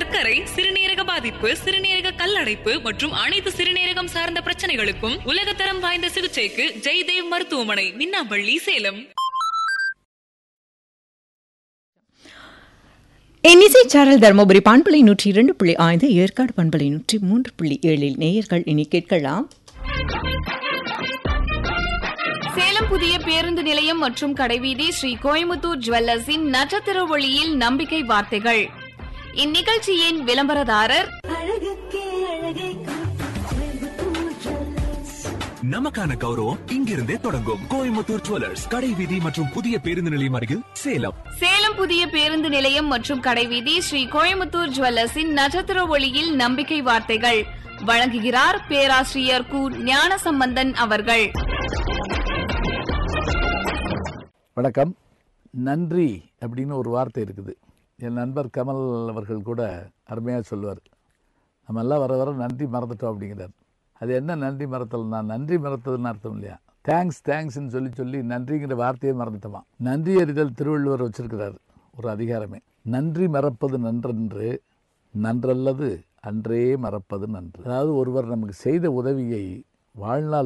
சர்க்கரை சிறுநீரக பாதிப்பு சிறுநீரக கல்லடைப்பு மற்றும் அனைத்து சிறுநீரகம் சார்ந்த பிரச்சனைகளுக்கும் உலகத்தரம் வாய்ந்த சிகிச்சைக்கு ஜெய்தேவ் மருத்துவமனை மின்னாம்பள்ளி சேலம் என்இசை சாரல் தருமபுரி பண்பலை நூற்றி இரண்டு புள்ளி ஐந்து ஏற்காடு பண்பலை நூற்றி மூன்று புள்ளி ஏழில் நேயர்கள் இனி கேட்கலாம் சேலம் புதிய பேருந்து நிலையம் மற்றும் கடைவீதி ஸ்ரீ கோயமுத்தூர் ஜுவல்லர்ஸின் நட்சத்திர ஒளியில் நம்பிக்கை வார்த்தைகள் இந்நிகழ்ச்சியின் விளம்பரதாரர் நமக்கான கௌரவம் இங்கிருந்தே தொடங்கும் கோயம்புத்தூர் ஜுவல்லர்ஸ் கடை வீதி மற்றும் புதிய பேருந்து நிலையம் அருகில் சேலம் சேலம் புதிய பேருந்து நிலையம் மற்றும் கடைவீதி ஸ்ரீ கோயமுத்தூர் ஜுவல்லர்ஸின் நட்சத்திர ஒளியில் நம்பிக்கை வார்த்தைகள் வழங்குகிறார் பேராசிரியர் கு ஞானசம்பந்தன் அவர்கள் வணக்கம் நன்றி அப்படின்னு ஒரு வார்த்தை இருக்குது என் நண்பர் கமல் அவர்கள் கூட அருமையாக சொல்லுவார் நம்ம எல்லாம் வர வர நன்றி மறந்துட்டோம் அப்படிங்கிறார் அது என்ன நன்றி மறத்தல் நான் நன்றி மறத்ததுன்னு அர்த்தம் இல்லையா தேங்க்ஸ் தேங்க்ஸ்ன்னு சொல்லி சொல்லி நன்றிங்கிற வார்த்தையே மறந்துட்டோமா நன்றி அறிதல் திருவள்ளுவர் வச்சிருக்கிறார் ஒரு அதிகாரமே நன்றி மறப்பது நன்றன்று நன்றல்லது அன்றே மறப்பது நன்று அதாவது ஒருவர் நமக்கு செய்த உதவியை வாழ்நாள்